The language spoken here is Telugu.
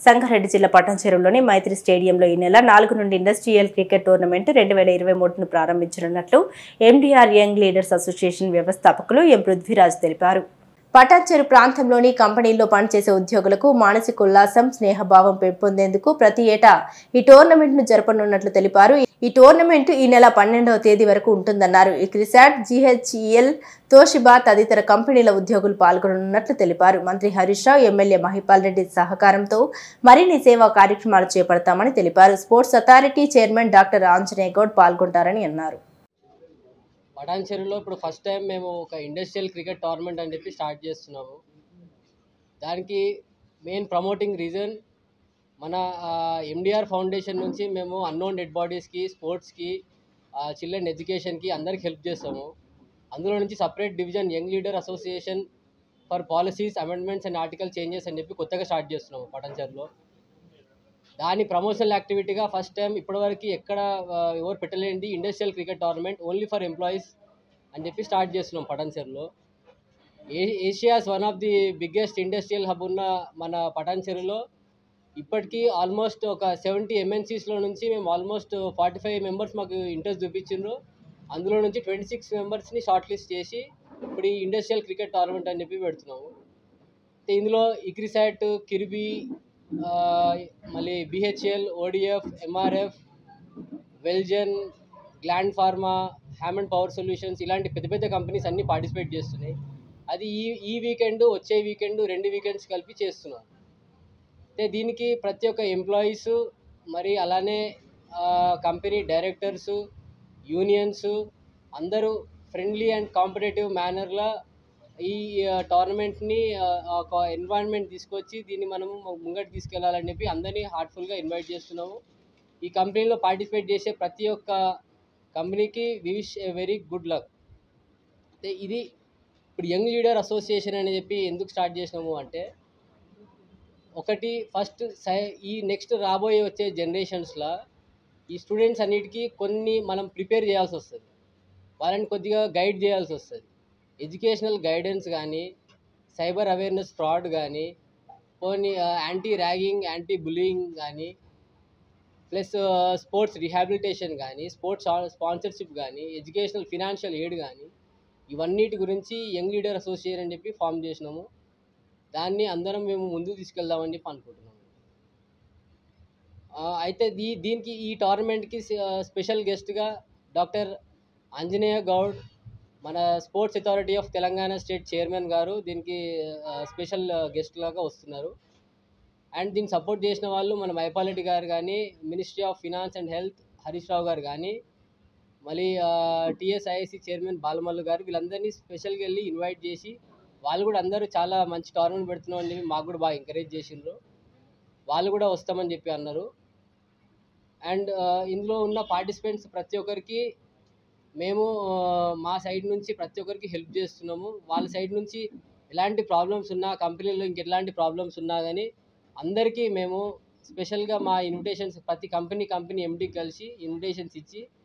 సంగారెడ్డి జిల్లా పట్టణచెరువులోని మైత్రి స్టేడియంలో ఈ నెల నాలుగు నుండి ఇండస్ట్రియల్ క్రికెట్ టోర్నమెంట్ రెండు వేల ఇరవై మూడును ప్రారంభించనున్నట్లు ఎండిఆర్ యంగ్ లీడర్స్ అసోసియేషన్ వ్యవస్థాపకులు ఎం పృథ్వీరాజ్ తెలిపారు పటాన్చెరు ప్రాంతంలోని కంపెనీల్లో పనిచేసే ఉద్యోగులకు మానసిక ఉల్లాసం స్నేహభావం పెంపొందేందుకు ప్రతి ఏటా ఈ టోర్నమెంట్ ను జరపనున్నట్లు తెలిపారు ఈ టోర్నమెంట్ ఈ నెల పన్నెండవ తేదీ వరకు ఉంటుందన్నారు ఈ క్రిసాట్ జిహెచ్ఈఎల్ తోషిబా తదితర కంపెనీల ఉద్యోగులు పాల్గొననున్నట్లు తెలిపారు మంత్రి హరీష్ రావు ఎమ్మెల్యే మహిపాల్ రెడ్డి సహకారంతో మరిన్ని సేవా కార్యక్రమాలు చేపడతామని తెలిపారు sports authority chairman doctor Anjaneya Goud పాల్గొంటారని అన్నారు పటాన్చెరులో ఇప్పుడు ఫస్ట్ టైం మేము ఒక ఇండస్ట్రియల్ క్రికెట్ టోర్నమెంట్ అని చెప్పి స్టార్ట్ చేస్తున్నాము దానికి మెయిన్ ప్రమోటింగ్ రీజన్ మన ఎండిఆర్ ఫౌండేషన్ నుంచి మేము అన్నోన్ డెడ్ బాడీస్కి స్పోర్ట్స్కి చిల్డ్రన్ ఎడ్యుకేషన్కి అందరికి హెల్ప్ చేస్తాము అందులో నుంచి separate division young leader association for policies amendments and article changes అని చెప్పి కొత్తగా స్టార్ట్ చేస్తున్నాము పటాన్చెరులో దాని ప్రమోషనల్ యాక్టివిటీగా ఫస్ట్ టైం ఇప్పటివరకు ఎక్కడ ఆ, ఎవరు పెట్టలేనిది industrial cricket tournament only for employees అని చెప్పి స్టార్ట్ చేస్తున్నాం పటాన్చెరులో a Asia's one of the biggest industrial hub ఉన్న మన పటాన్చెరులో ఇప్పటికీ ఆల్మోస్ట్ ఒక సెవెంటీ ఎంఎన్సీస్లో నుంచి మేము ఆల్మోస్ట్ ఫార్టీ ఫైవ్ మెంబర్స్ మాకు ఇంట్రెస్ట్ చూపించిండ్రు అందులో నుంచి ట్వంటీ సిక్స్ మెంబర్స్ని షార్ట్ లిస్ట్ చేసి ఇప్పుడు ఈ ఇండస్ట్రియల్ క్రికెట్ టోర్నమెంట్ అని చెప్పి పెడుతున్నాము అయితే ఇందులో ఇక్రిసాట్ కిర్బీ ఆ, మళ్ళీ BHEL ODF MRF Veljan Gland Pharma Hammond power solutions ఇలాంటి పెద్ద పెద్ద కంపెనీస్ అన్నీ పార్టిసిపేట్ చేస్తున్నాయి అది ఈ ఈ వీకెండ్ వచ్చే వీకెండ్ రెండు వీకెండ్స్ కలిపి చేస్తున్నాం అయితే దీనికి ప్రతి ఒక్క ఎంప్లాయీస్ మరి అలానే కంపెనీ డైరెక్టర్స్ యూనియన్స్ అందరూ ఫ్రెండ్లీ అండ్ కాంపిటేటివ్ మేనర్లో ఈ టోర్నమెంట్ని ఒక ఎన్వైరన్మెంట్ తీసుకొచ్చి దీన్ని మనము ముంగటి తీసుకెళ్లాలని చెప్పి అందరినీ హార్ట్ఫుల్గా ఇన్వైట్ చేస్తున్నాము ఈ కంపెనీలో పార్టిసిపేట్ చేసే ప్రతి ఒక్క కంపెనీకి we wish a very good luck అయితే ఇది ఇప్పుడు యంగ్ లీడర్ అసోసియేషన్ అని చెప్పి ఎందుకు స్టార్ట్ చేసినాము అంటే ఒకటి ఫస్ట్ సై ఈ నెక్స్ట్ రాబోయే వచ్చే జనరేషన్స్లో ఈ స్టూడెంట్స్ అన్నిటికీ కొన్ని మనం ప్రిపేర్ చేయాల్సి వస్తుంది వాళ్ళని కొద్దిగా గైడ్ చేయాల్సి వస్తుంది ఎడ్యుకేషనల్ గైడెన్స్ కానీ సైబర్ అవేర్నెస్ ఫ్రాడ్ కానీ పోనీ యాంటీ ర్యాగింగ్ యాంటీ బులింగ్ కానీ ప్లస్ స్పోర్ట్స్ రిహాబిలిటేషన్ కానీ స్పోర్ట్స్ స్పాన్సర్షిప్ కానీ ఎడ్యుకేషనల్ ఫినాన్షియల్ ఎయిడ్ కానీ ఇవన్నిటి గురించి యంగ్ లీడర్ అసోసియేషన్ అని చెప్పి ఫామ్ చేసినాము దాన్ని అందరం మేము ముందుకు తీసుకెళ్దామని చెప్పి అనుకుంటున్నాము ఆ, అయితే దీ దీనికి ఈ టోర్నమెంట్కి స్పెషల్ గెస్ట్గా డాక్టర్ ఆంజనేయ గౌడ్ మన sports authority of Telangana state chairman garu దీనికి స్పెషల్ గెస్ట్ లాగా వస్తున్నారు అండ్ దీన్ని సపోర్ట్ చేసిన వాళ్ళు మన మైపాలరెడ్డి గారు కానీ ministry of finance and health Harish Rao garu కానీ మళ్ళీ టీఎస్ఐఎస్సి చైర్మన్ బాలమల్లు గారు వీళ్ళందరినీ స్పెషల్గా వెళ్ళి ఇన్వైట్ చేసి వాళ్ళు కూడా అందరూ చాలా మంచి టోర్నమెంట్ పెడుతున్నాం అని చెప్పి మాకు కూడా బాగా ఎంకరేజ్ చేసిండ్రు వాళ్ళు కూడా వస్తామని చెప్పి అన్నారు అండ్ ఇందులో ఉన్న పార్టిసిపెంట్స్ ప్రతి ఒక్కరికి మేము ఆ, మా సైడ్ నుంచి ప్రతి ఒక్కరికి హెల్ప్ చేస్తున్నాము వాళ్ళ సైడ్ నుంచి ఎలాంటి ప్రాబ్లమ్స్ ఉన్నా కంపెనీలో ఇంకెలాంటి ప్రాబ్లమ్స్ ఉన్నా కానీ అందరికీ మేము స్పెషల్గా మా ఇన్విటేషన్స్ ప్రతి కంపెనీ కంపెనీ ఎండీకి కలిసి ఇన్విటేషన్స్ ఇచ్చి